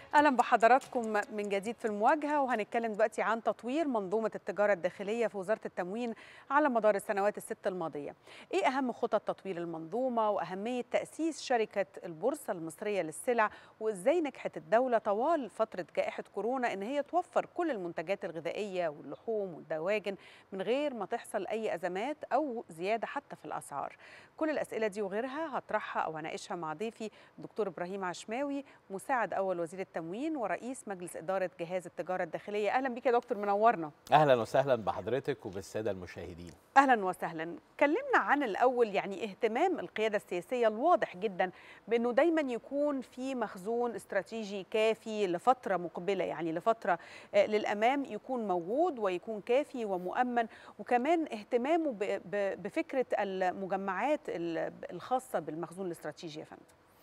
اهلا بحضراتكم من جديد في المواجهه وهنتكلم دلوقتي عن تطوير منظومه التجاره الداخليه في وزاره التموين على مدار السنوات الست الماضيه. ايه اهم خطط تطوير المنظومه واهميه تاسيس شركه البورصه المصريه للسلع وازاي نجحت الدوله طوال فتره جائحه كورونا ان هي توفر كل المنتجات الغذائيه واللحوم والدواجن من غير ما تحصل اي ازمات او زياده حتى في الاسعار. كل الاسئله دي وغيرها هطرحها او هناقشها مع ضيفي الدكتور ابراهيم عشماوي مساعد اول وزير التموين ورئيس مجلس اداره جهاز التجاره الداخليه اهلا بك يا دكتور منورنا اهلا وسهلا بحضرتك وبالساده المشاهدين اهلا وسهلا كلمنا عن الاول يعني اهتمام القياده السياسيه الواضح جدا بانه دايما يكون في مخزون استراتيجي كافي لفتره مقبله يعني لفتره للامام يكون موجود ويكون كافي ومؤمن وكمان اهتمامه بفكره المجمعات الخاصه بالمخزون الاستراتيجي يا فندم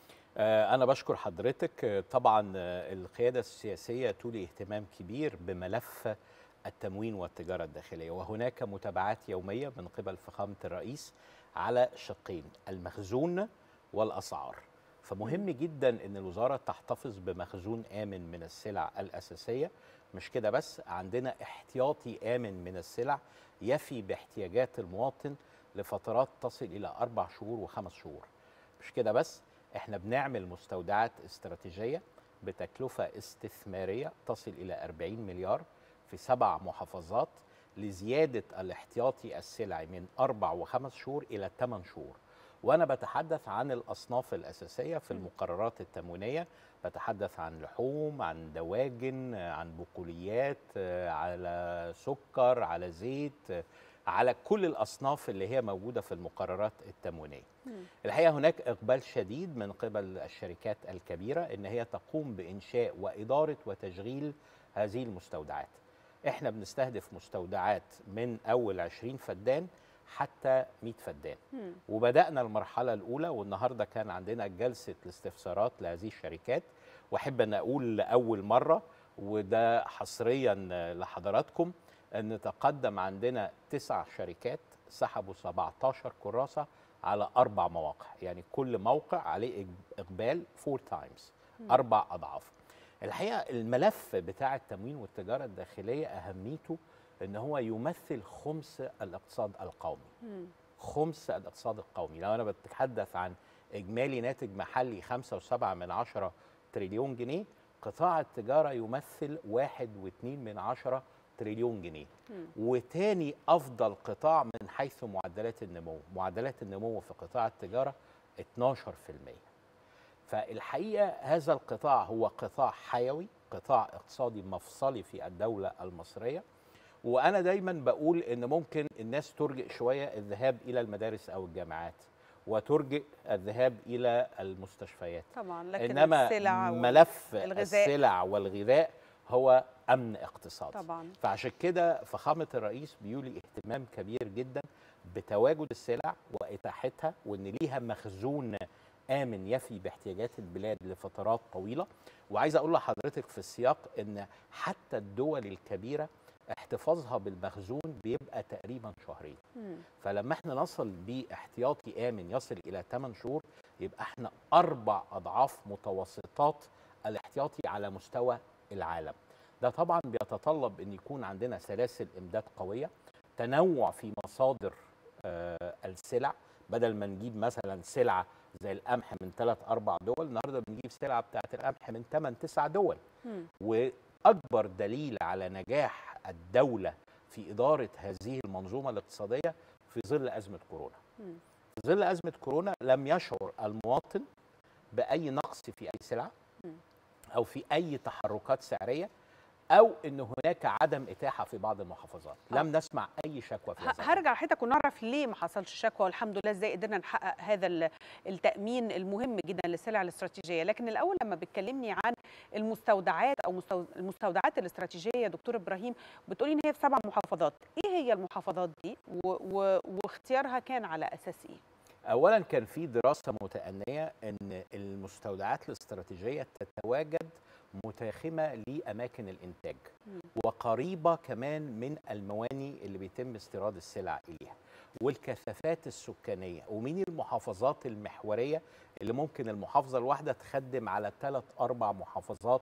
أنا بشكر حضرتك طبعا القيادة السياسية تولي اهتمام كبير بملف التموين والتجارة الداخلية وهناك متابعات يومية من قبل فخامة الرئيس على شقين المخزون والأسعار فمهم جدا أن الوزارة تحتفظ بمخزون آمن من السلع الأساسية مش كده بس عندنا احتياطي آمن من السلع يفي باحتياجات المواطن لفترات تصل إلى أربع شهور وخمس شهور مش كده بس احنا بنعمل مستودعات استراتيجية بتكلفة استثمارية تصل إلى 40 مليار في سبع محافظات لزيادة الاحتياطي السلعي من أربع وخمس شهور إلى ثمان شهور وأنا بتحدث عن الأصناف الأساسية في المقررات التموينية بتحدث عن لحوم عن دواجن عن بقوليات على سكر على زيت على كل الاصناف اللي هي موجوده في المقررات التموينيه. الحقيقه هناك اقبال شديد من قبل الشركات الكبيره ان هي تقوم بانشاء واداره وتشغيل هذه المستودعات. احنا بنستهدف مستودعات من اول 20 فدان حتى 100 فدان. مم. وبدانا المرحله الاولى والنهارده كان عندنا جلسه الاستفسارات لهذه الشركات واحب ان اقول لاول مره وده حصريا لحضراتكم ان تقدم عندنا تسع شركات سحبوا 17 كراسه على اربع مواقع يعني كل موقع عليه اقبال فور تايمز اربع اضعاف الحقيقه الملف بتاع التموين والتجاره الداخليه اهميته ان هو يمثل خمس الاقتصاد القومي خمس الاقتصاد القومي لو انا بتحدث عن اجمالي ناتج محلي 5.7 من عشرة تريليون جنيه قطاع التجاره يمثل واحد واتنين من عشرة تريليون جنيه مم. وتاني افضل قطاع من حيث معدلات النمو معدلات النمو في قطاع التجاره 12% فالحقيقه هذا القطاع هو قطاع حيوي قطاع اقتصادي مفصلي في الدوله المصريه وانا دايما بقول ان ممكن الناس ترجئ شويه الذهاب الى المدارس او الجامعات وترجئ الذهاب الى المستشفيات طبعا لكن انما السلع ملف والغذاء. السلع والغذاء هو امن اقتصادي طبعا فعشان كده فخامه الرئيس بيولي اهتمام كبير جدا بتواجد السلع واتاحتها وان ليها مخزون امن يفي باحتياجات البلاد لفترات طويله وعايز اقول لحضرتك في السياق ان حتى الدول الكبيره احتفاظها بالمخزون بيبقى تقريبا شهرين مم. فلما احنا نصل باحتياطي امن يصل الى 8 شهور يبقى احنا اربع اضعاف متوسطات الاحتياطي على مستوى العالم ده طبعا بيتطلب ان يكون عندنا سلاسل امداد قويه تنوع في مصادر آه السلع بدل ما نجيب مثلا سلعه زي القمح من ثلاث اربع دول النهارده بنجيب سلعه بتاعت القمح من 8 9 دول مم. واكبر دليل على نجاح الدوله في اداره هذه المنظومه الاقتصاديه في ظل ازمه كورونا مم. في ظل ازمه كورونا لم يشعر المواطن باي نقص في اي سلعه مم. او في اي تحركات سعريه او ان هناك عدم اتاحه في بعض المحافظات آه. لم نسمع اي شكوى في ه- هذا هرجع لحضرتك ونعرف ليه ما حصلش شكوى والحمد لله ازاي قدرنا نحقق هذا ال- التامين المهم جدا للسلع الاستراتيجيه لكن الاول لما بتكلمني عن المستودعات او مستو- المستودعات الاستراتيجيه يا دكتور ابراهيم بتقولي ان هي في سبع محافظات ايه هي المحافظات دي و... و... واختيارها كان على اساس ايه اولا كان في دراسه متأنية ان المستودعات الاستراتيجيه تتواجد متاخمه لاماكن الانتاج مم. وقريبه كمان من المواني اللي بيتم استيراد السلع اليها والكثافات السكانيه ومين المحافظات المحوريه اللي ممكن المحافظه الواحده تخدم على ثلاث اربع محافظات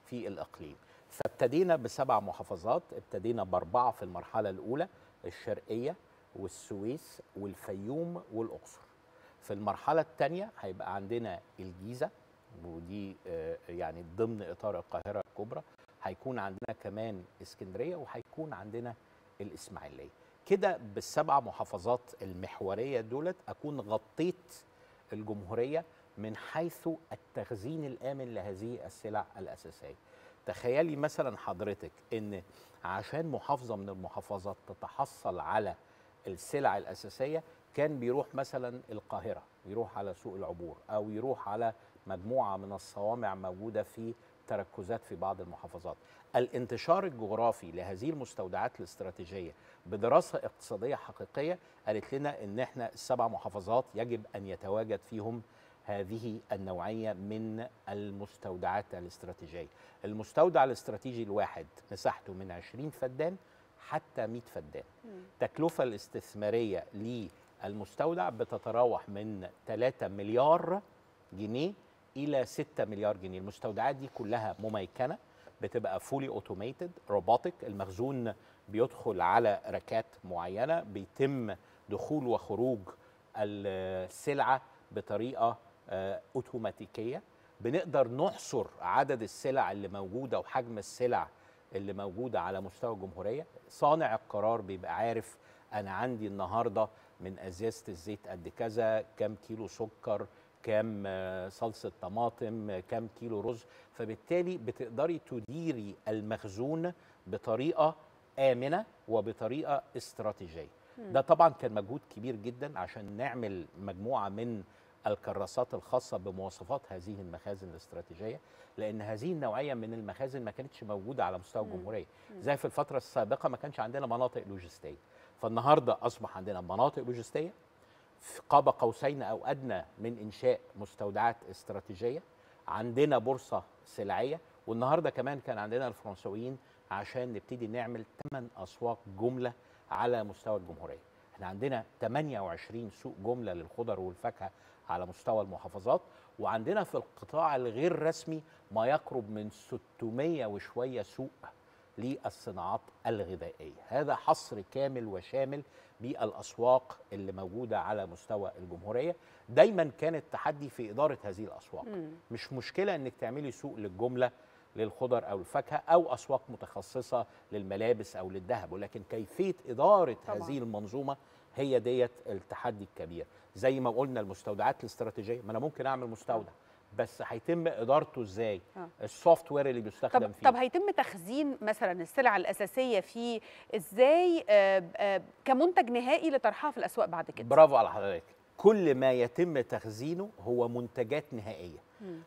في الاقليم فابتدينا بسبع محافظات ابتدينا باربعه في المرحله الاولى الشرقيه والسويس والفيوم والاقصر في المرحله الثانيه هيبقى عندنا الجيزه ودي آه، يعني ضمن اطار القاهره الكبرى هيكون عندنا كمان اسكندريه وهيكون عندنا الاسماعيليه كده بالسبع محافظات المحوريه دولت اكون غطيت الجمهوريه من حيث التخزين الامن لهذه السلع الاساسيه تخيلي مثلا حضرتك ان عشان محافظه من المحافظات تتحصل على السلع الاساسيه كان بيروح مثلا القاهره يروح على سوق العبور او يروح على مجموعه من الصوامع موجوده في تركزات في بعض المحافظات الانتشار الجغرافي لهذه المستودعات الاستراتيجيه بدراسه اقتصاديه حقيقيه قالت لنا ان احنا السبع محافظات يجب ان يتواجد فيهم هذه النوعيه من المستودعات الاستراتيجيه المستودع الاستراتيجي الواحد مساحته من 20 فدان حتى 100 فدان التكلفه الاستثماريه للمستودع بتتراوح من 3 مليار جنيه الى 6 مليار جنيه المستودعات دي كلها مميكنه بتبقى فولي اوتوميتد روبوتك المخزون بيدخل على ركات معينه بيتم دخول وخروج السلعه بطريقه آه، اوتوماتيكيه بنقدر نحصر عدد السلع اللي موجوده وحجم السلع اللي موجوده على مستوى الجمهوريه صانع القرار بيبقى عارف انا عندي النهارده من ازازه الزيت قد كذا كام كيلو سكر كام آه، صلصه طماطم كام كيلو رز فبالتالي بتقدري تديري المخزون بطريقه امنه وبطريقه استراتيجيه ده طبعا كان مجهود كبير جدا عشان نعمل مجموعه من الكراسات الخاصه بمواصفات هذه المخازن الاستراتيجيه لان هذه النوعيه من المخازن ما كانتش موجوده على مستوى الجمهوريه زي في الفتره السابقه ما كانش عندنا مناطق لوجستيه فالنهارده اصبح عندنا مناطق لوجستيه في قاب قوسين او ادنى من انشاء مستودعات استراتيجيه عندنا بورصه سلعيه والنهارده كمان كان عندنا الفرنسويين عشان نبتدي نعمل 8 اسواق جمله على مستوى الجمهوريه احنا عندنا 28 سوق جمله للخضر والفاكهه على مستوى المحافظات وعندنا في القطاع الغير رسمي ما يقرب من 600 وشويه سوق للصناعات الغذائيه هذا حصر كامل وشامل بالاسواق اللي موجوده على مستوى الجمهوريه دايما كان التحدي في اداره هذه الاسواق مش مشكله انك تعملي سوق للجمله للخضر او الفاكهه او اسواق متخصصه للملابس او للذهب ولكن كيفيه اداره طبعاً. هذه المنظومه هي ديت التحدي الكبير زي ما قلنا المستودعات الاستراتيجيه ما انا ممكن اعمل مستودع بس هيتم ادارته ازاي آه. السوفت وير اللي بيستخدم طب فيه طب هيتم تخزين مثلا السلع الاساسيه فيه ازاي آه، آه، كمنتج نهائي لطرحها في الاسواق بعد كده برافو على حضرتك كل ما يتم تخزينه هو منتجات نهائيه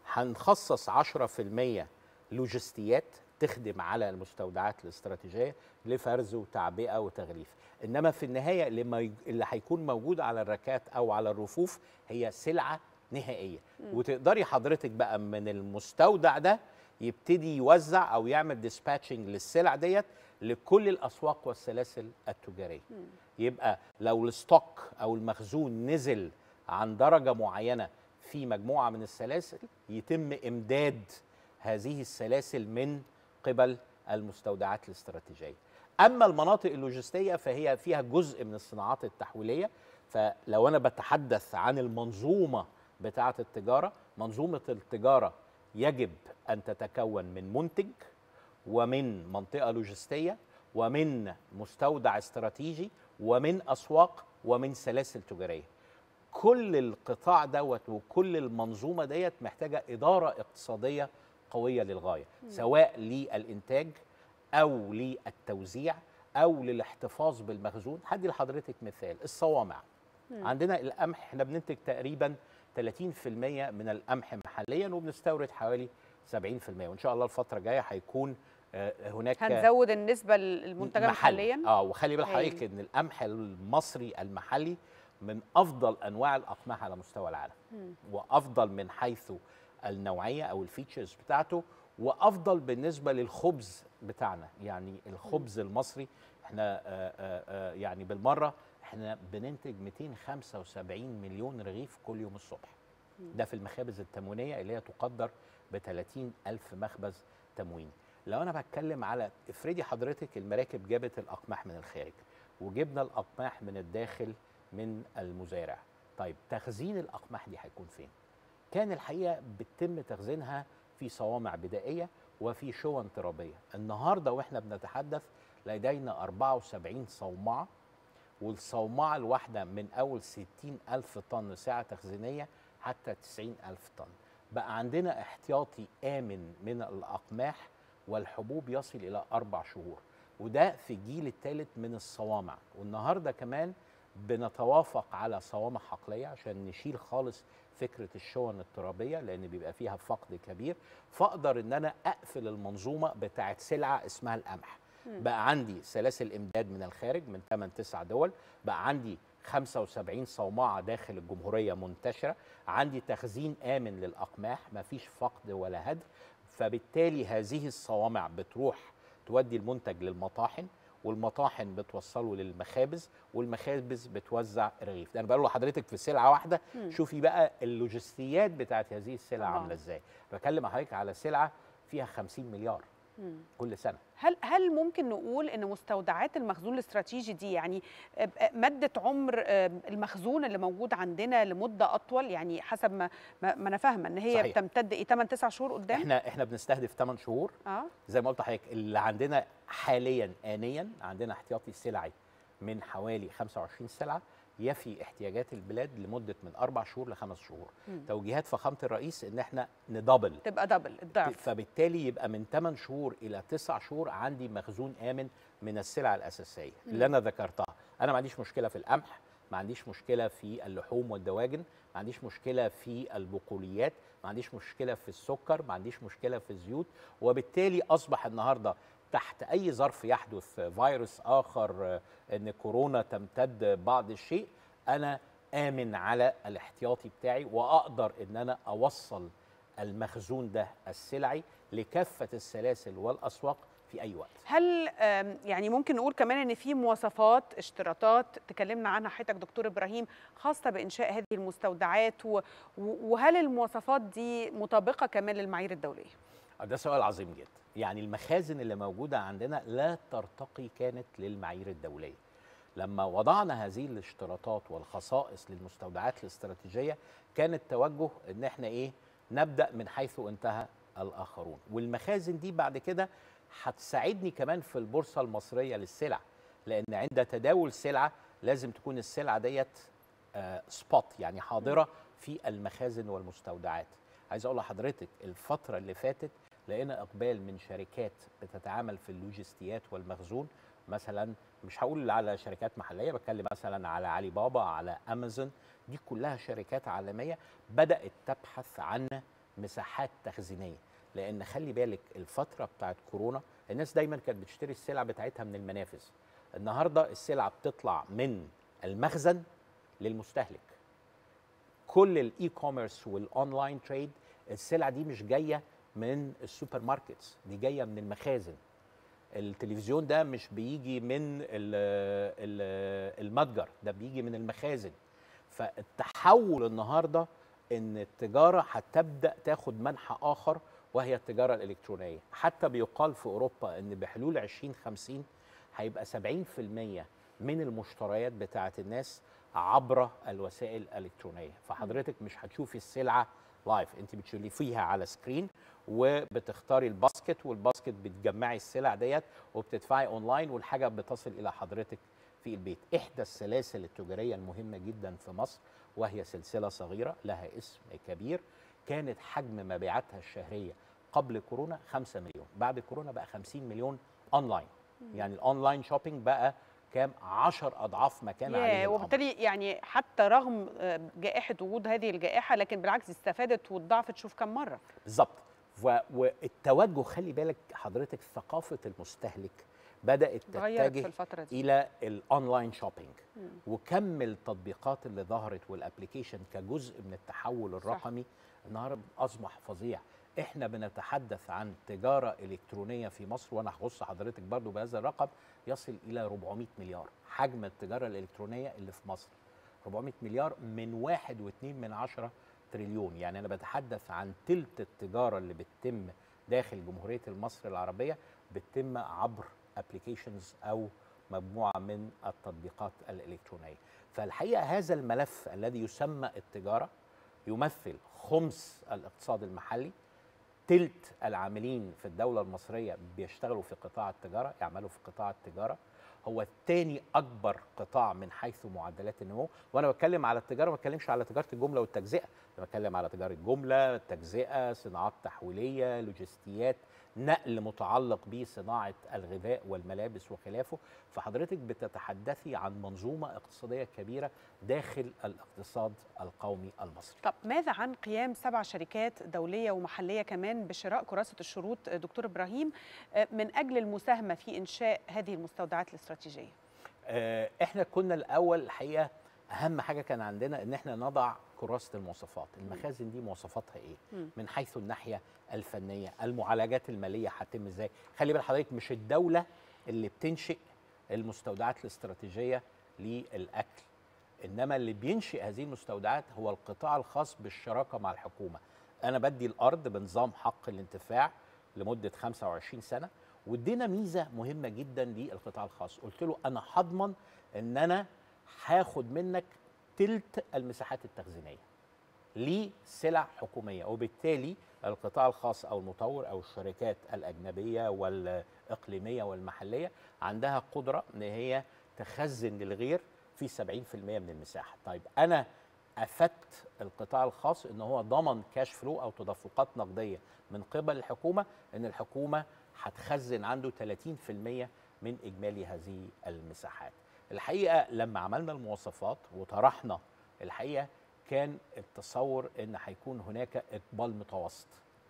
هنخصص 10% لوجستيات تخدم على المستودعات الاستراتيجيه لفرز وتعبئه وتغليف انما في النهايه اللي, ما ي- اللي هيكون موجود على الركات او على الرفوف هي سلعه نهائيه وتقدري حضرتك بقى من المستودع ده يبتدي يوزع او يعمل ديسباتشنج للسلع ديت لكل الاسواق والسلاسل التجاريه يبقى لو الستوك او المخزون نزل عن درجه معينه في مجموعه من السلاسل يتم امداد هذه السلاسل من قبل المستودعات الاستراتيجيه اما المناطق اللوجستيه فهي فيها جزء من الصناعات التحويليه فلو انا بتحدث عن المنظومه بتاعه التجاره منظومه التجاره يجب ان تتكون من منتج ومن منطقه لوجستيه ومن مستودع استراتيجي ومن اسواق ومن سلاسل تجاريه كل القطاع دوت وكل المنظومه ديت محتاجه اداره اقتصاديه قويه للغايه سواء للانتاج او للتوزيع او للاحتفاظ بالمخزون هدي لحضرتك مثال الصوامع عندنا القمح احنا بننتج تقريبا 30% من القمح محليا وبنستورد حوالي 70% وان شاء الله الفتره الجايه هيكون آه، هناك هنزود النسبه المنتجه محلي. محليا اه وخلي بال هايل. حضرتك ان القمح المصري المحلي من افضل انواع الاقمحه على مستوى العالم وافضل من حيث النوعيه او الفيتشرز بتاعته وافضل بالنسبه للخبز بتاعنا يعني الخبز المصري احنا آه، آه، آه، يعني بالمره احنا بننتج 275 مليون رغيف كل يوم الصبح ده في المخابز التموينيه اللي هي تقدر ب 30 الف مخبز تمويني لو انا بتكلم على افرضي حضرتك المراكب جابت الاقماح من الخارج وجبنا الاقماح من الداخل من المزارع طيب تخزين الاقماح دي هيكون فين كان الحقيقه بتتم تخزينها في صوامع بدائيه وفي شون ترابيه النهارده واحنا بنتحدث لدينا 74 صومعه والصومعه الواحده من اول 60 ألف طن سعه تخزينيه حتى 90 ألف طن بقى عندنا احتياطي آمن من الأقماح والحبوب يصل إلى أربع شهور وده في الجيل الثالث من الصوامع والنهاردة كمان بنتوافق على صوامع حقلية عشان نشيل خالص فكرة الشون الترابية لأن بيبقى فيها فقد كبير فأقدر إن أنا أقفل المنظومة بتاعت سلعة اسمها القمح بقى عندي سلاسل إمداد من الخارج من 8 9 دول بقى عندي 75 صومعة داخل الجمهورية منتشرة عندي تخزين آمن للأقماح مفيش فقد ولا هدر فبالتالي هذه الصوامع بتروح تودي المنتج للمطاحن والمطاحن بتوصله للمخابز والمخابز بتوزع الرغيف ده انا بقول لحضرتك في سلعه واحده مم. شوفي بقى اللوجستيات بتاعت هذه السلع طبعاً. عامله ازاي بكلم حضرتك على سلعه فيها 50 مليار مم. كل سنه هل هل ممكن نقول ان مستودعات المخزون الاستراتيجي دي يعني مدت عمر المخزون اللي موجود عندنا لمده اطول يعني حسب ما ما ما انا فاهمه ان هي صحيح. بتمتد ايه 8 9 شهور قدام احنا احنا بنستهدف 8 شهور اه زي ما قلت لحضرتك اللي عندنا حاليا آنيا عندنا احتياطي سلعي من حوالي 25 سلعة يفي احتياجات البلاد لمدة من أربع شهور لخمس شهور مم. توجيهات فخامة الرئيس إن احنا ندبل تبقى دبل الضعف فبالتالي يبقى من 8 شهور إلى 9 شهور عندي مخزون آمن من السلع الأساسية مم. اللي أنا ذكرتها أنا ما عنديش مشكلة في القمح ما عنديش مشكلة في اللحوم والدواجن ما عنديش مشكلة في البقوليات ما عنديش مشكلة في السكر ما عنديش مشكلة في الزيوت وبالتالي أصبح النهاردة تحت أي ظرف يحدث فيروس آخر آه، أن كورونا تمتد بعض الشيء أنا آمن على الاحتياطي بتاعي وأقدر أن أنا أوصل المخزون ده السلعي لكافة السلاسل والأسواق في أي وقت هل آم، يعني ممكن نقول كمان ان في مواصفات اشتراطات تكلمنا عنها حضرتك دكتور ابراهيم خاصه بانشاء هذه المستودعات و- و- وهل المواصفات دي مطابقه كمان للمعايير الدوليه ده سؤال عظيم جدا يعني المخازن اللي موجودة عندنا لا ترتقي كانت للمعايير الدولية لما وضعنا هذه الاشتراطات والخصائص للمستودعات الاستراتيجية كان التوجه ان احنا ايه نبدأ من حيث انتهى الآخرون والمخازن دي بعد كده هتساعدني كمان في البورصة المصرية للسلع لأن عند تداول سلعة لازم تكون السلعة ديت آه، سبوت يعني حاضرة في المخازن والمستودعات عايز اقول لحضرتك الفترة اللي فاتت لقينا اقبال من شركات بتتعامل في اللوجستيات والمخزون مثلا مش هقول على شركات محليه بتكلم مثلا على علي بابا على امازون دي كلها شركات عالميه بدات تبحث عن مساحات تخزينيه لان خلي بالك الفتره بتاعت كورونا الناس دايما كانت بتشتري السلع بتاعتها من المنافذ النهارده السلع بتطلع من المخزن للمستهلك كل الاي كوميرس والاونلاين تريد السلع دي مش جايه من السوبر ماركتس دي جايه من المخازن التلفزيون ده مش بيجي من ال ال المتجر ده بيجي من المخازن فالتحول النهارده ان التجاره هتبدا تاخد منحى اخر وهي التجاره الالكترونيه حتى بيقال في اوروبا ان بحلول 2050 هيبقى 70% من المشتريات بتاعه الناس عبر الوسائل الالكترونيه فحضرتك مش هتشوفي السلعه لايف انت بتشوفيها على سكرين وبتختاري الباسكت والباسكت بتجمعي السلع ديت وبتدفعي اونلاين والحاجه بتصل الى حضرتك في البيت احدى السلاسل التجاريه المهمه جدا في مصر وهي سلسله صغيره لها اسم كبير كانت حجم مبيعاتها الشهريه قبل كورونا 5 مليون بعد كورونا بقى 50 مليون اونلاين يعني الاونلاين شوبينج بقى كام 10 اضعاف ما كان عليه ياه الأمر. وبالتالي يعني حتى رغم آه، جائحه وجود هذه الجائحه لكن بالعكس استفادت واتضاعفت شوف كم مره بالظبط و- والتوجه خلي بالك حضرتك ثقافه المستهلك بدات اتغيرت في تتجه الفتره دي الى الاونلاين شوبينج مم. وكم التطبيقات اللي ظهرت والابلكيشن كجزء من التحول الرقمي النهارده اصبح فظيع احنا بنتحدث عن تجاره الكترونيه في مصر وانا هخص حضرتك برضو بهذا الرقم يصل الى 400 مليار حجم التجاره الالكترونيه اللي في مصر 400 مليار من واحد واتنين من عشرة تريليون يعني انا بتحدث عن تلت التجاره اللي بتتم داخل جمهوريه مصر العربيه بتتم عبر ابلكيشنز او مجموعه من التطبيقات الالكترونيه فالحقيقه هذا الملف الذي يسمى التجاره يمثل خمس الاقتصاد المحلي تلت العاملين في الدولة المصرية بيشتغلوا في قطاع التجارة يعملوا في قطاع التجارة هو الثاني أكبر قطاع من حيث معدلات النمو وأنا بتكلم على التجارة ما بتكلمش على تجارة الجملة والتجزئة أنا بتكلم على تجارة جملة تجزئة صناعات تحويلية لوجستيات نقل متعلق بصناعة الغذاء والملابس وخلافه فحضرتك بتتحدثي عن منظومة اقتصادية كبيرة داخل الاقتصاد القومي المصري طب ماذا عن قيام سبع شركات دولية ومحلية كمان بشراء كراسة الشروط دكتور إبراهيم من أجل المساهمة في إنشاء هذه المستودعات الاستراتيجية آه، احنا كنا الاول الحقيقه اهم حاجه كان عندنا ان احنا نضع كراسه المواصفات المخازن دي مواصفاتها ايه مم. من حيث الناحيه الفنيه المعالجات الماليه هتتم ازاي خلي بال حضرتك مش الدوله اللي بتنشئ المستودعات الاستراتيجيه للاكل انما اللي بينشئ هذه المستودعات هو القطاع الخاص بالشراكه مع الحكومه انا بدي الارض بنظام حق الانتفاع لمده 25 سنه وادينا ميزه مهمه جدا للقطاع الخاص قلت له انا هضمن ان انا هاخد منك تلت المساحات التخزينيه لسلع حكوميه وبالتالي القطاع الخاص او المطور او الشركات الاجنبيه والاقليميه والمحليه عندها قدره ان هي تخزن للغير في 70% من المساحه طيب انا افدت القطاع الخاص ان هو ضمن كاش فلو او تدفقات نقديه من قبل الحكومه ان الحكومه هتخزن عنده 30% من اجمالي هذه المساحات الحقيقه لما عملنا المواصفات وطرحنا الحقيقه كان التصور ان هيكون هناك اقبال متوسط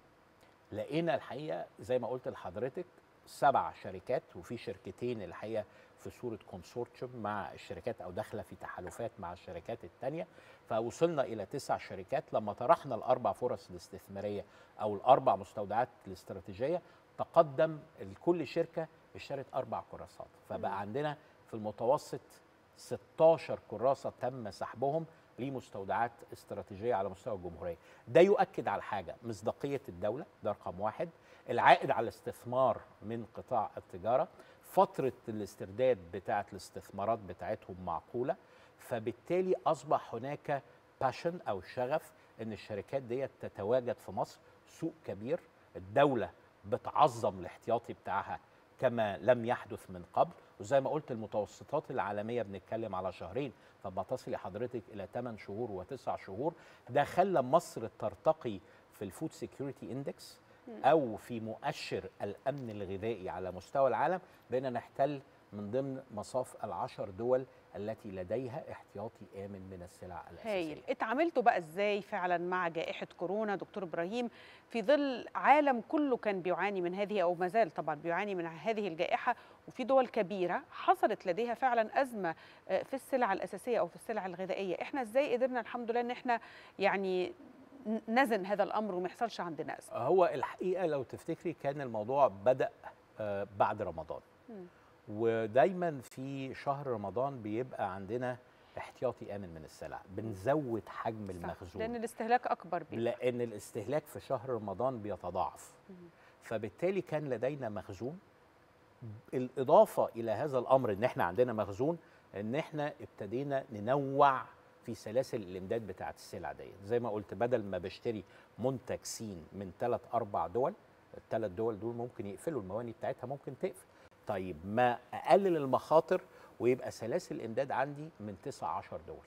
لقينا الحقيقه زي ما قلت لحضرتك سبع شركات وفي شركتين الحقيقه في صوره كونسورتيوم مع الشركات او داخله في تحالفات مع الشركات الثانيه فوصلنا الى تسع شركات لما طرحنا الاربع فرص الاستثماريه او الاربع مستودعات الاستراتيجيه تقدم كل شركه اشترت اربع كراسات فبقى عندنا في المتوسط 16 كراسه تم سحبهم لمستودعات استراتيجيه على مستوى الجمهوريه ده يؤكد على حاجه مصداقيه الدوله ده رقم واحد العائد على الاستثمار من قطاع التجاره فتره الاسترداد بتاعه الاستثمارات بتاعتهم معقوله فبالتالي اصبح هناك باشن او شغف ان الشركات ديت تتواجد في مصر سوق كبير الدوله بتعظم الاحتياطي بتاعها كما لم يحدث من قبل وزي ما قلت المتوسطات العالميه بنتكلم على شهرين فما تصل حضرتك الى 8 شهور وتسع شهور ده خلى مصر ترتقي في الفود سيكيورتي اندكس او في مؤشر الامن الغذائي على مستوى العالم بقينا نحتل من ضمن مصاف العشر دول التي لديها احتياطي امن من السلع الاساسيه هايل اتعاملتوا بقى ازاي فعلا مع جائحه كورونا دكتور ابراهيم في ظل عالم كله كان بيعاني من هذه او ما زال طبعا بيعاني من هذه الجائحه وفي دول كبيره حصلت لديها فعلا ازمه في السلع الاساسيه او في السلع الغذائيه احنا ازاي قدرنا الحمد لله ان احنا يعني نزن هذا الامر وما يحصلش عندنا ازمه هو الحقيقه لو تفتكري كان الموضوع بدا بعد رمضان م. ودايما في شهر رمضان بيبقى عندنا احتياطي امن من السلع بنزود حجم صح. المخزون لان الاستهلاك اكبر بيبقى. لان الاستهلاك في شهر رمضان بيتضاعف مم. فبالتالي كان لدينا مخزون الاضافه الى هذا الامر ان احنا عندنا مخزون ان احنا ابتدينا ننوع في سلاسل الامداد بتاعت السلع دي زي ما قلت بدل ما بشتري منتج سين من ثلاث اربع دول الثلاث دول دول ممكن يقفلوا المواني بتاعتها ممكن تقفل طيب ما اقلل المخاطر ويبقى سلاسل الامداد عندي من 9 10 دول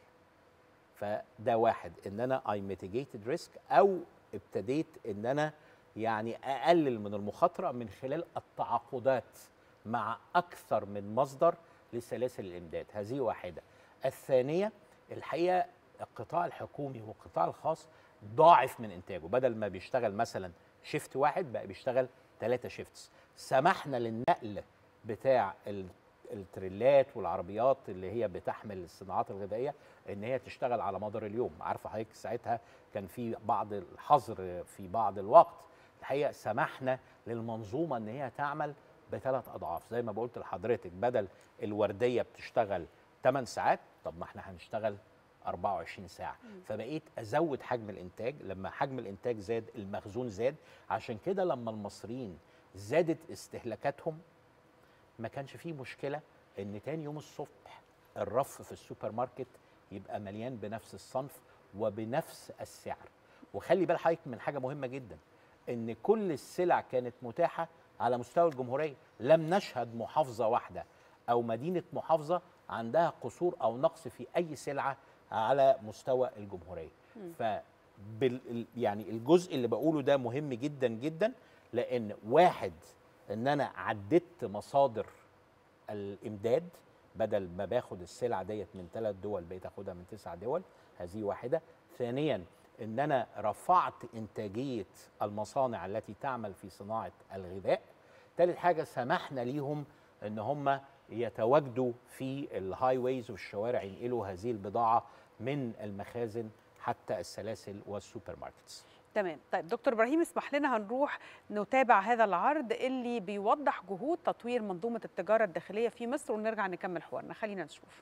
فده واحد ان انا اي ميتيجيتد ريسك او ابتديت ان انا يعني اقلل من المخاطره من خلال التعاقدات مع اكثر من مصدر لسلاسل الامداد هذه واحده الثانيه الحقيقه القطاع الحكومي والقطاع الخاص ضاعف من انتاجه بدل ما بيشتغل مثلا شيفت واحد بقى بيشتغل ثلاثه شيفتس سمحنا للنقل بتاع التريلات والعربيات اللي هي بتحمل الصناعات الغذائيه ان هي تشتغل على مدار اليوم عارفه حضرتك ساعتها كان في بعض الحظر في بعض الوقت الحقيقه سمحنا للمنظومه ان هي تعمل بثلاث اضعاف زي ما قلت لحضرتك بدل الورديه بتشتغل 8 ساعات طب ما احنا هنشتغل 24 ساعه فبقيت ازود حجم الانتاج لما حجم الانتاج زاد المخزون زاد عشان كده لما المصريين زادت استهلاكاتهم ما كانش فيه مشكله ان تاني يوم الصبح الرف في السوبر ماركت يبقى مليان بنفس الصنف وبنفس السعر وخلي بال حضرتك من حاجه مهمه جدا ان كل السلع كانت متاحه على مستوى الجمهوريه لم نشهد محافظه واحده او مدينه محافظه عندها قصور او نقص في اي سلعه على مستوى الجمهوريه ف بال يعني الجزء اللي بقوله ده مهم جدا جدا لان واحد ان انا عددت مصادر الامداد بدل ما باخد السلعه ديت من ثلاث دول بقيت اخدها من تسع دول هذه واحده ثانيا ان انا رفعت انتاجيه المصانع التي تعمل في صناعه الغذاء ثالث حاجه سمحنا ليهم ان هم يتواجدوا في الهاي ويز والشوارع ينقلوا هذه البضاعه من المخازن حتى السلاسل والسوبر ماركتس تمام طيب دكتور ابراهيم اسمح لنا هنروح نتابع هذا العرض اللي بيوضح جهود تطوير منظومه التجاره الداخليه في مصر ونرجع نكمل حوارنا خلينا نشوف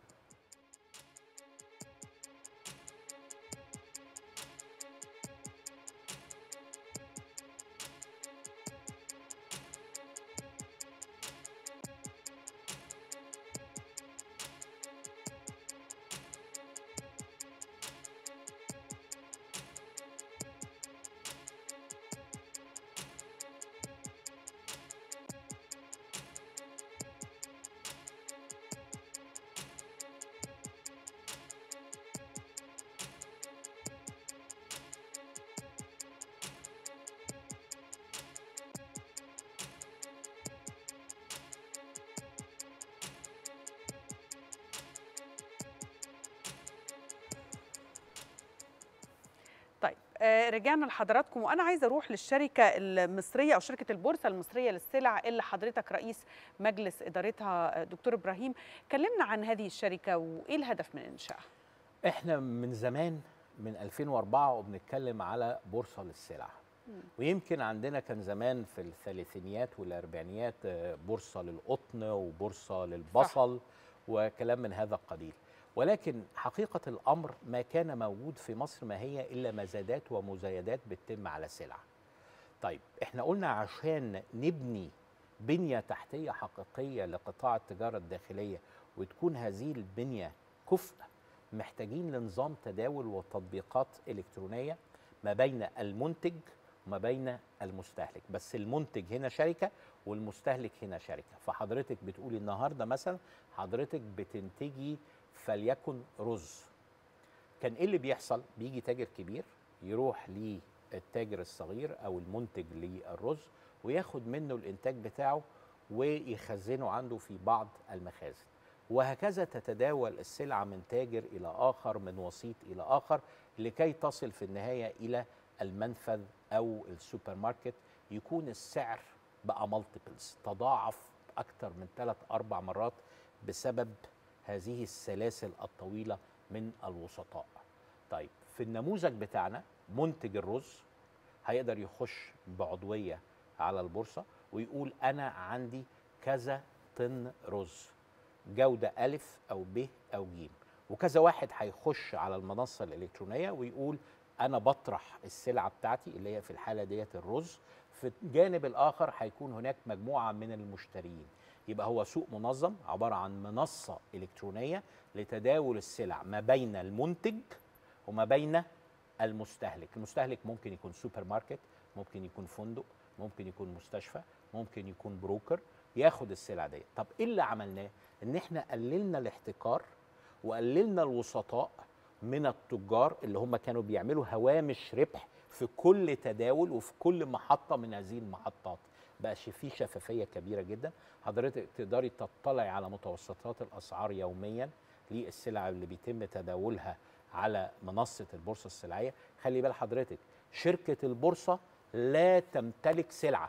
طيب آه، رجعنا لحضراتكم وانا عايزه اروح للشركه المصريه او شركه البورصه المصريه للسلع اللي حضرتك رئيس مجلس ادارتها آه، دكتور ابراهيم كلمنا عن هذه الشركه وايه الهدف من انشائها احنا من زمان من 2004 وبنتكلم على بورصه للسلع ويمكن عندنا كان زمان في الثلاثينيات والاربعينيات آه، بورصه للقطن وبورصه للبصل وكلام من هذا القبيل ولكن حقيقه الامر ما كان موجود في مصر ما هي الا مزادات ومزايدات بتتم على سلع طيب احنا قلنا عشان نبني بنيه تحتيه حقيقيه لقطاع التجاره الداخليه وتكون هذه البنيه كفء محتاجين لنظام تداول وتطبيقات الكترونيه ما بين المنتج وما بين المستهلك بس المنتج هنا شركه والمستهلك هنا شركه فحضرتك بتقولي النهارده مثلا حضرتك بتنتجي فليكن رز كان ايه اللي بيحصل بيجي تاجر كبير يروح للتاجر الصغير او المنتج للرز وياخد منه الانتاج بتاعه ويخزنه عنده في بعض المخازن وهكذا تتداول السلعه من تاجر الى اخر من وسيط الى اخر لكي تصل في النهايه الى المنفذ او السوبر ماركت يكون السعر بقى مالتيبلز تضاعف اكتر من ثلاث اربع مرات بسبب هذه السلاسل الطويله من الوسطاء. طيب في النموذج بتاعنا منتج الرز هيقدر يخش بعضويه على البورصه ويقول انا عندي كذا طن رز جوده الف او ب او ج وكذا واحد هيخش على المنصه الالكترونيه ويقول انا بطرح السلعه بتاعتي اللي هي في الحاله ديت الرز في الجانب الاخر هيكون هناك مجموعه من المشترين يبقى هو سوق منظم عباره عن منصه الكترونيه لتداول السلع ما بين المنتج وما بين المستهلك المستهلك ممكن يكون سوبر ماركت ممكن يكون فندق ممكن يكون مستشفى ممكن يكون بروكر ياخد السلع دي طب ايه اللي عملناه ان احنا قللنا الاحتكار وقللنا الوسطاء من التجار اللي هم كانوا بيعملوا هوامش ربح في كل تداول وفي كل محطه من هذه المحطات بقى في شفافيه كبيره جدا حضرتك تقدري تطلعي على متوسطات الاسعار يوميا للسلع اللي بيتم تداولها على منصه البورصه السلعيه خلي بال حضرتك شركه البورصه لا تمتلك سلعه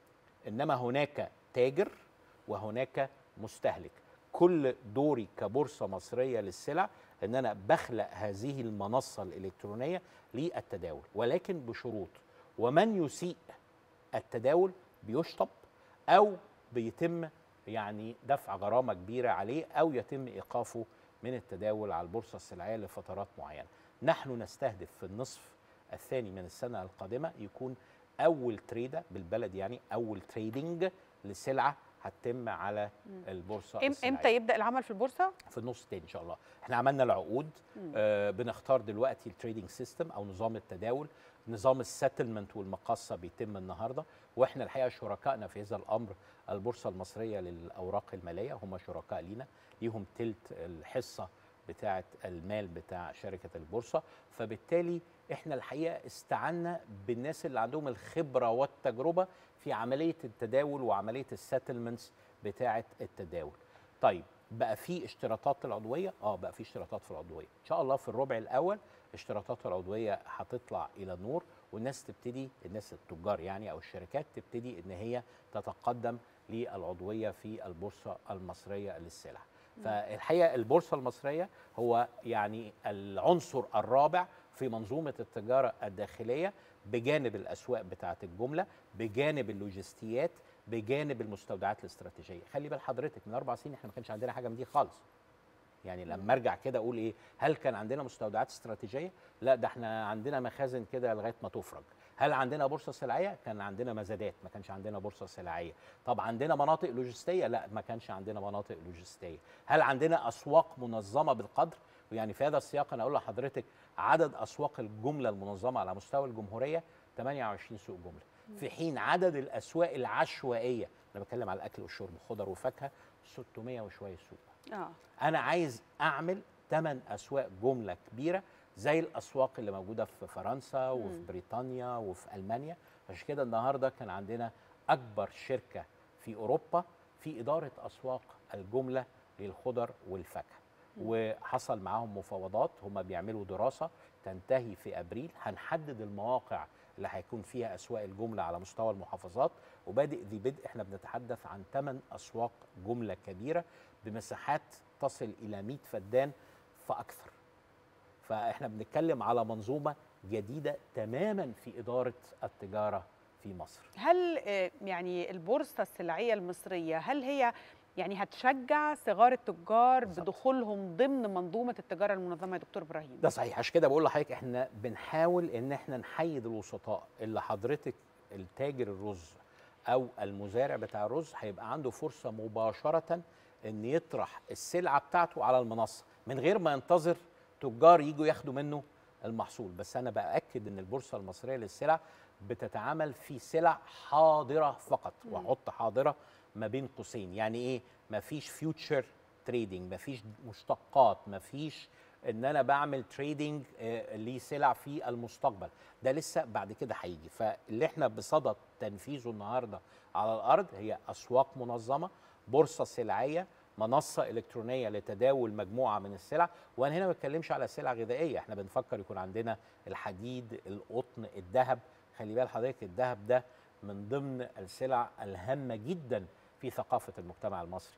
انما هناك تاجر وهناك مستهلك كل دوري كبورصه مصريه للسلع ان انا بخلق هذه المنصه الالكترونيه للتداول ولكن بشروط ومن يسيء التداول بيشطب او بيتم يعني دفع غرامه كبيره عليه او يتم ايقافه من التداول على البورصه السلعيه لفترات معينه نحن نستهدف في النصف الثاني من السنه القادمه يكون اول تريده بالبلد يعني اول تريدنج لسلعه هتتم على البورصه إم- السلعيه امتى يبدا العمل في البورصه في النص التاني ان شاء الله احنا عملنا العقود آه بنختار دلوقتي التريدنج سيستم او نظام التداول نظام السيتلمنت والمقاصه بيتم النهارده واحنا الحقيقه شركائنا في هذا الامر البورصه المصريه للاوراق الماليه هم شركاء لينا ليهم تلت الحصه بتاعه المال بتاع شركه البورصه فبالتالي احنا الحقيقه استعنا بالناس اللي عندهم الخبره والتجربه في عمليه التداول وعمليه السيتلمنتس بتاعه التداول طيب بقى في اشتراطات العضويه اه بقى في اشتراطات في العضويه ان شاء الله في الربع الاول اشتراطات العضويه هتطلع الى النور والناس تبتدي الناس التجار يعني او الشركات تبتدي ان هي تتقدم للعضويه في البورصه المصريه للسلع فالحقيقه البورصه المصريه هو يعني العنصر الرابع في منظومه التجاره الداخليه بجانب الاسواق بتاعه الجمله بجانب اللوجستيات بجانب المستودعات الاستراتيجيه خلي بال حضرتك من اربع سنين احنا ما كانش عندنا حاجه من دي خالص يعني لما ارجع كده اقول ايه هل كان عندنا مستودعات استراتيجيه لا ده احنا عندنا مخازن كده لغايه ما تفرج هل عندنا بورصه سلعيه كان عندنا مزادات ما كانش عندنا بورصه سلعيه طب عندنا مناطق لوجستيه لا ما كانش عندنا مناطق لوجستيه هل عندنا اسواق منظمه بالقدر يعني في هذا السياق انا اقول لحضرتك عدد اسواق الجمله المنظمه على مستوى الجمهوريه 28 سوق جمله في حين عدد الاسواق العشوائيه انا بتكلم على الاكل والشرب خضر وفاكهه 600 وشويه سوق اه انا عايز اعمل 8 اسواق جمله كبيره زي الاسواق اللي موجوده في فرنسا وفي بريطانيا وفي المانيا عشان كده النهارده كان عندنا اكبر شركه في اوروبا في اداره اسواق الجمله للخضر والفاكهه وحصل معاهم مفاوضات هم بيعملوا دراسه تنتهي في ابريل هنحدد المواقع اللي هيكون فيها اسواق الجمله على مستوى المحافظات وبادئ ذي بدء احنا بنتحدث عن 8 اسواق جمله كبيره بمساحات تصل الى 100 فدان فاكثر فاحنا بنتكلم على منظومه جديده تماما في اداره التجاره في مصر هل آه، يعني البورصه السلعيه المصريه هل هي يعني هتشجع صغار التجار بالظبط. بدخولهم ضمن منظومه التجاره المنظمه يا دكتور ابراهيم ده صحيح عشان كده بقول لحضرتك احنا بنحاول ان احنا نحيد الوسطاء اللي حضرتك التاجر الرز او المزارع بتاع الرز هيبقى عنده فرصه مباشره ان يطرح السلعه بتاعته على المنصه من غير ما ينتظر تجار يجوا ياخدوا منه المحصول بس انا باكد ان البورصه المصريه للسلع بتتعامل في سلع حاضره فقط واحط حاضره ما بين قوسين يعني ايه مفيش فيوتشر تريدنج مفيش مشتقات مفيش ان انا بعمل تريدنج لسلع في المستقبل ده لسه بعد كده هيجي فاللي احنا بصدد تنفيذه النهارده على الارض هي اسواق منظمه بورصه سلعيه منصه الكترونيه لتداول مجموعه من السلع وانا هنا ما بتكلمش على سلع غذائيه احنا بنفكر يكون عندنا الحديد القطن الذهب خلي بال حضرتك الذهب ده من ضمن السلع الهامه جدا في ثقافه المجتمع المصري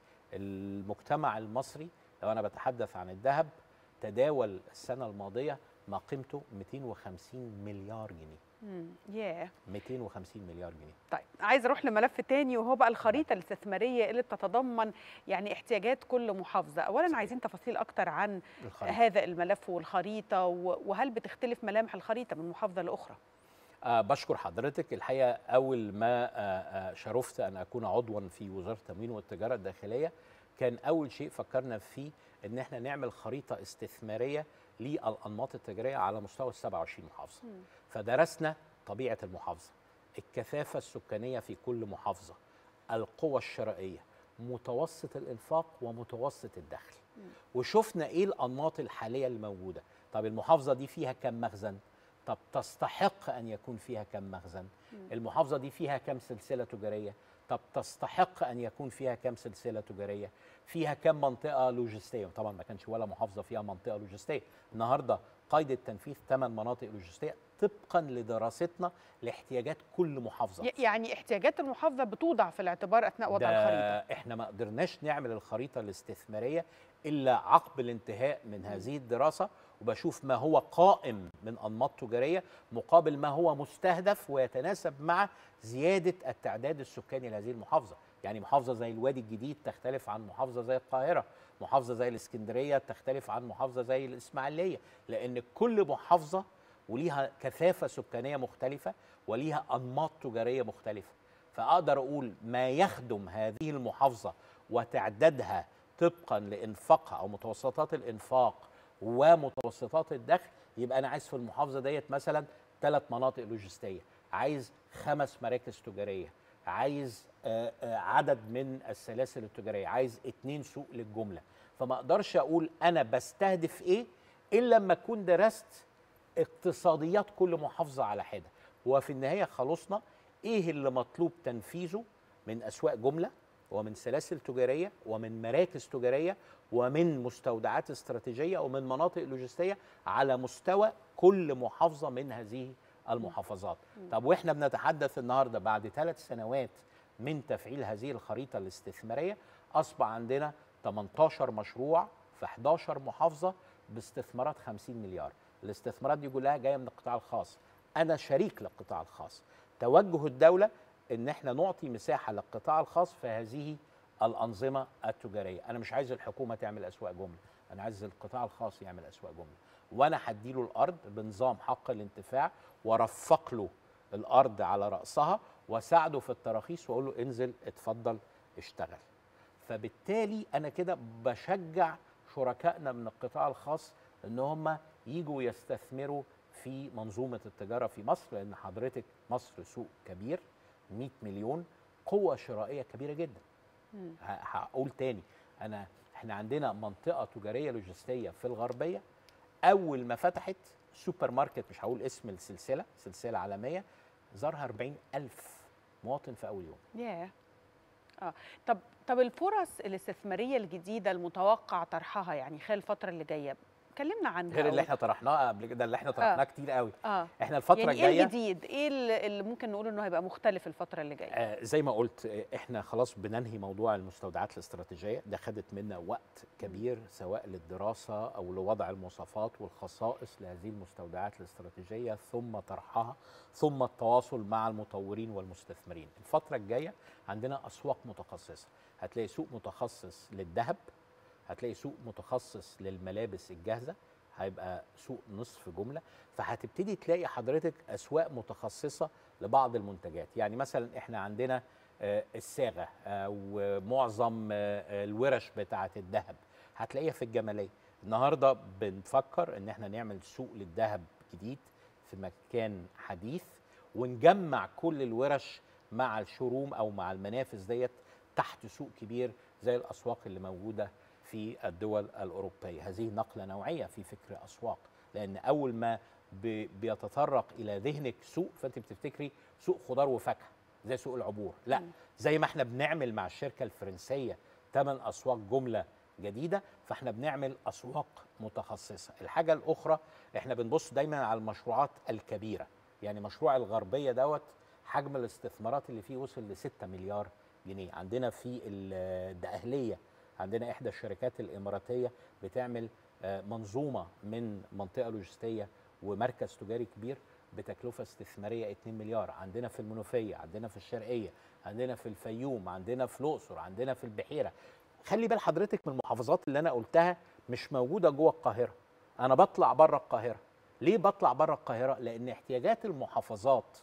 المجتمع المصري لو انا بتحدث عن الذهب تداول السنه الماضيه ما قيمته 250 مليار جنيه مم، ياه 250 مليار جنيه طيب عايز اروح لملف تاني وهو بقى الخريطه الاستثماريه اللي بتتضمن يعني احتياجات كل محافظه اولا عايزين تفاصيل اكتر عن الخريطة. هذا الملف والخريطه و- وهل بتختلف ملامح الخريطه من محافظه لاخرى أه بشكر حضرتك الحقيقه اول ما أه أه شرفت ان اكون عضوا في وزاره التموين والتجاره الداخليه كان اول شيء فكرنا فيه ان احنا نعمل خريطه استثماريه للانماط التجاريه على مستوى ال 27 محافظه فدرسنا طبيعه المحافظه الكثافه السكانيه في كل محافظه القوى الشرائيه متوسط الانفاق ومتوسط الدخل وشفنا ايه الانماط الحاليه اللي موجوده طب المحافظه دي فيها كم مخزن طب تستحق ان يكون فيها كم مخزن المحافظه دي فيها كم سلسله تجاريه طب تستحق ان يكون فيها كم سلسله تجاريه فيها كم منطقه لوجستيه طبعا ما كانش ولا محافظه فيها منطقه لوجستيه النهارده قيد التنفيذ ثمان مناطق لوجستيه طبقا لدراستنا لاحتياجات كل محافظه ي- يعني احتياجات المحافظه بتوضع في الاعتبار اثناء وضع ده الخريطه احنا ما قدرناش نعمل الخريطه الاستثماريه الا عقب الانتهاء من هذه الدراسه وبشوف ما هو قائم من انماط تجاريه مقابل ما هو مستهدف ويتناسب مع زياده التعداد السكاني لهذه المحافظه يعني محافظه زي الوادي الجديد تختلف عن محافظه زي القاهره محافظه زي الاسكندريه تختلف عن محافظه زي الاسماعيليه لان كل محافظه وليها كثافه سكانيه مختلفه وليها انماط تجاريه مختلفه فاقدر اقول ما يخدم هذه المحافظه وتعدادها طبقا لانفاقها او متوسطات الانفاق ومتوسطات الدخل يبقى انا عايز في المحافظه ديت مثلا ثلاث مناطق لوجستيه عايز خمس مراكز تجاريه عايز آه، آه، عدد من السلاسل التجاريه عايز اتنين سوق للجمله فما اقدرش اقول انا بستهدف ايه الا لما اكون درست اقتصاديات كل محافظه على حده وفي النهايه خلصنا ايه اللي مطلوب تنفيذه من اسواق جمله ومن سلاسل تجاريه ومن مراكز تجاريه ومن مستودعات استراتيجيه ومن مناطق لوجستيه على مستوى كل محافظه من هذه المحافظات طب واحنا بنتحدث النهارده بعد ثلاث سنوات من تفعيل هذه الخريطه الاستثماريه اصبح عندنا 18 مشروع في 11 محافظه باستثمارات 50 مليار الاستثمارات دي كلها جايه من القطاع الخاص انا شريك للقطاع الخاص توجه الدوله ان احنا نعطي مساحه للقطاع الخاص في هذه الانظمه التجاريه انا مش عايز الحكومه تعمل اسواق جمله انا عايز القطاع الخاص يعمل اسواق جمله وانا هديله الارض بنظام حق الانتفاع وارفق له الارض على راسها واساعده في التراخيص واقول له انزل اتفضل اشتغل فبالتالي انا كده بشجع شركائنا من القطاع الخاص ان هم يجوا يستثمروا في منظومه التجاره في مصر لان حضرتك مصر سوق كبير 100 مليون قوه شرائيه كبيره جدا مم. ه- هقول تاني انا احنا عندنا منطقه تجاريه لوجستيه في الغربيه اول ما فتحت سوبر ماركت مش هقول اسم السلسله سلسله عالميه زارها 40 الف مواطن في اول يوم ياه اه طب طب الفرص الاستثماريه الجديده المتوقع طرحها يعني خلال الفتره اللي جايه كلمنا عنها غير اللي أو- احنا طرحناه قبل كده اللي احنا طرحناه كتير قوي اه احنا الفتره يعني الجايه ايه الجديد ايه اللي اللي ممكن نقول انه هيبقى مختلف الفتره اللي جايه آه، زي ما قلت آه، احنا خلاص بننهي موضوع المستودعات الاستراتيجيه ده خدت منا وقت كبير سواء للدراسه او لوضع المواصفات والخصائص لهذه المستودعات الاستراتيجيه ثم طرحها ثم التواصل مع المطورين والمستثمرين الفتره الجايه عندنا اسواق متخصصه هتلاقي سوق متخصص للذهب هتلاقي سوق متخصص للملابس الجاهزه هيبقى سوق نصف جمله فهتبتدي تلاقي حضرتك اسواق متخصصه لبعض المنتجات يعني مثلا احنا عندنا آه، الصاغه آه، ومعظم آه، الورش بتاعه الذهب هتلاقيها في الجماليه النهارده بنفكر ان احنا نعمل سوق للذهب جديد في مكان حديث ونجمع كل الورش مع الشروم او مع المنافذ ديت تحت سوق كبير زي الاسواق اللي موجوده في الدول الاوروبيه هذه نقله نوعيه في فكر اسواق لان اول ما بي- بيتطرق الى ذهنك سوق فانت بتفتكري سوق خضار وفاكهه زي سوق العبور لا مم. زي ما احنا بنعمل مع الشركه الفرنسيه ثمان اسواق جمله جديده فاحنا بنعمل اسواق متخصصه الحاجه الاخرى احنا بنبص دايما على المشروعات الكبيره يعني مشروع الغربيه دوت حجم الاستثمارات اللي فيه وصل ل 6 مليار جنيه عندنا في الدقهليه عندنا احدى الشركات الاماراتيه بتعمل آه، منظومه من منطقه لوجستيه ومركز تجاري كبير بتكلفه استثماريه 2 مليار عندنا في المنوفيه عندنا في الشرقيه عندنا في الفيوم عندنا في الاقصر عندنا في البحيره خلي بال حضرتك من المحافظات اللي انا قلتها مش موجوده جوه القاهره انا بطلع بره القاهره ليه بطلع بره القاهره لان احتياجات المحافظات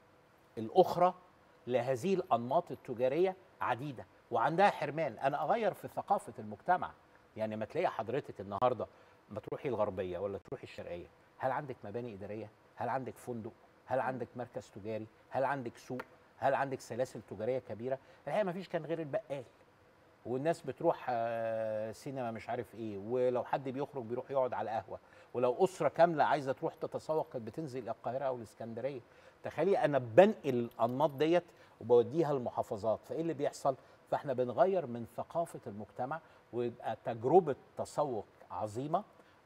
الاخرى لهذه الانماط التجاريه عديده وعندها حرمان انا اغير في ثقافه المجتمع يعني ما تلاقي حضرتك النهارده ما تروحي الغربيه ولا تروحي الشرقيه هل عندك مباني اداريه هل عندك فندق هل عندك مركز تجاري هل عندك سوق هل عندك سلاسل تجاريه كبيره الحقيقه ما فيش كان غير البقال والناس بتروح آه، سينما مش عارف ايه ولو حد بيخرج بيروح يقعد على قهوه ولو اسره كامله عايزه تروح تتسوق كانت بتنزل الى القاهره او الاسكندريه تخيلي انا بنقل الانماط ديت وبوديها المحافظات فايه اللي بيحصل فاحنا بنغير من ثقافه المجتمع ويبقى تجربه تسوق عظيمه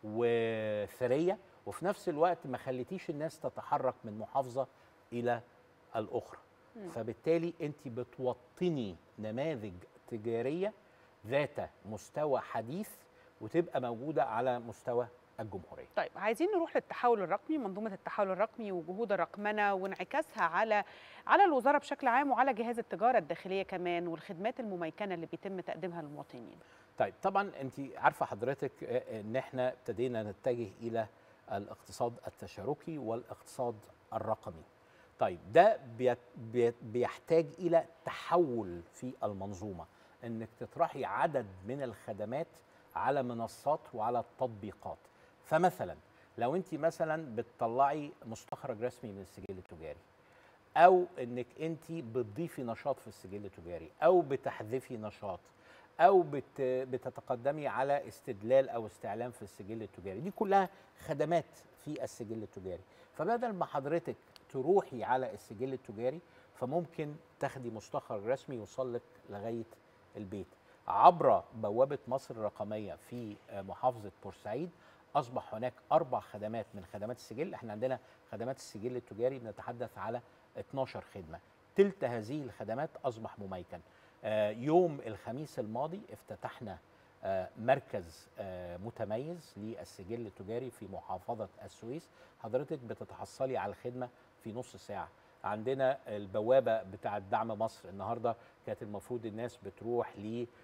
وثريه وفي نفس الوقت ما خليتيش الناس تتحرك من محافظه الى الاخرى مم. فبالتالي انت بتوطني نماذج تجاريه ذات مستوى حديث وتبقى موجوده على مستوى الجمهوريه طيب عايزين نروح للتحول الرقمي منظومه التحول الرقمي وجهود الرقمنه وانعكاسها على على الوزاره بشكل عام وعلى جهاز التجاره الداخليه كمان والخدمات المميكنه اللي بيتم تقديمها للمواطنين طيب طبعا انت عارفه حضرتك ان احنا ابتدينا نتجه الى الاقتصاد التشاركي والاقتصاد الرقمي طيب ده بيحتاج الى تحول في المنظومه انك تطرحي عدد من الخدمات على منصات وعلى التطبيقات فمثلا لو انت مثلا بتطلعي مستخرج رسمي من السجل التجاري او انك انت بتضيفي نشاط في السجل التجاري او بتحذفي نشاط او بت بتتقدمي على استدلال او استعلام في السجل التجاري دي كلها خدمات في السجل التجاري فبدل ما حضرتك تروحي على السجل التجاري فممكن تاخدي مستخرج رسمي يوصل لك لغايه البيت عبر بوابه مصر الرقميه في محافظه بورسعيد اصبح هناك اربع خدمات من خدمات السجل احنا عندنا خدمات السجل التجاري بنتحدث على 12 خدمه تلت هذه الخدمات اصبح مميكن يوم الخميس الماضي افتتحنا مركز متميز للسجل التجاري في محافظة السويس حضرتك بتتحصلي على الخدمة في نص ساعة عندنا البوابة بتاعة دعم مصر النهاردة كانت المفروض الناس بتروح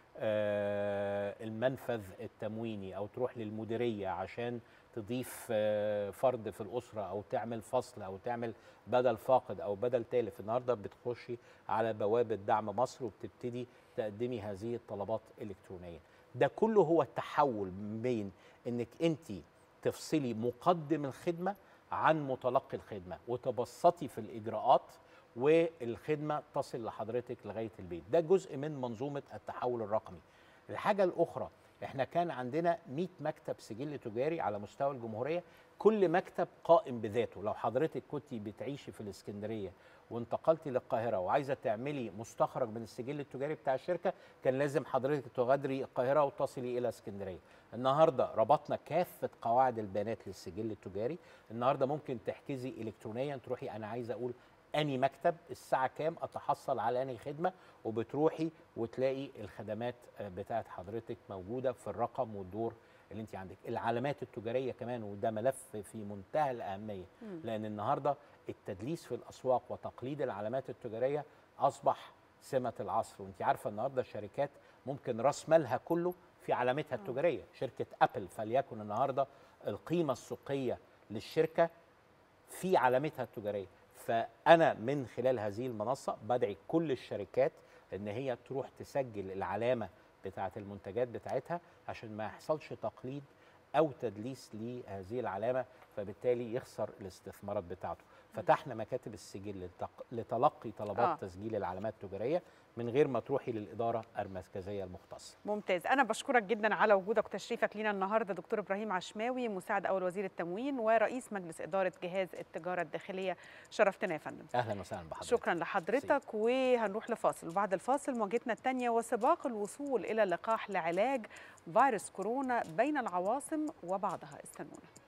للمنفذ التمويني أو تروح للمديرية عشان تضيف فرد في الأسرة أو تعمل فصل أو تعمل بدل فاقد أو بدل تالف النهاردة بتخشي على بوابة دعم مصر وبتبتدي تقدمي هذه الطلبات إلكترونيا ده كله هو التحول بين انك انت تفصلي مقدم الخدمه عن متلقي الخدمه وتبسطي في الاجراءات والخدمه تصل لحضرتك لغايه البيت ده جزء من منظومه التحول الرقمي الحاجه الاخرى احنا كان عندنا 100 مكتب سجل تجاري على مستوى الجمهوريه كل مكتب قائم بذاته لو حضرتك كنت بتعيشي في الاسكندريه وانتقلتي للقاهره وعايزه تعملي مستخرج من السجل التجاري بتاع الشركه كان لازم حضرتك تغادري القاهره وتصلي الى اسكندريه النهارده ربطنا كافه قواعد البيانات للسجل التجاري النهارده ممكن تحجزي الكترونيا تروحي انا عايزه اقول اني مكتب الساعه كام اتحصل على اني خدمه وبتروحي وتلاقي الخدمات بتاعت حضرتك موجوده في الرقم والدور اللي انت عندك العلامات التجاريه كمان وده ملف في منتهى الاهميه م. لان النهارده التدليس في الاسواق وتقليد العلامات التجاريه اصبح سمه العصر وانت عارفه النهارده الشركات ممكن راس مالها كله في علامتها التجاريه شركه ابل فليكن النهارده القيمه السوقيه للشركه في علامتها التجاريه فانا من خلال هذه المنصه بدعي كل الشركات ان هي تروح تسجل العلامه بتاعه المنتجات بتاعتها عشان ما يحصلش تقليد او تدليس لهذه العلامه فبالتالي يخسر الاستثمارات بتاعته فتحنا مكاتب السجل لتلقي طلبات آه. تسجيل العلامات التجاريه من غير ما تروحي للاداره المركزيه المختصه. ممتاز، انا بشكرك جدا على وجودك وتشريفك لينا النهارده دكتور ابراهيم عشماوي مساعد اول وزير التموين ورئيس مجلس اداره جهاز التجاره الداخليه، شرفتنا يا فندم. اهلا وسهلا بحضرتك. شكرا لحضرتك سي. وهنروح لفاصل، وبعد الفاصل مواجهتنا الثانيه وسباق الوصول الى لقاح لعلاج فيروس كورونا بين العواصم وبعضها، استنونا.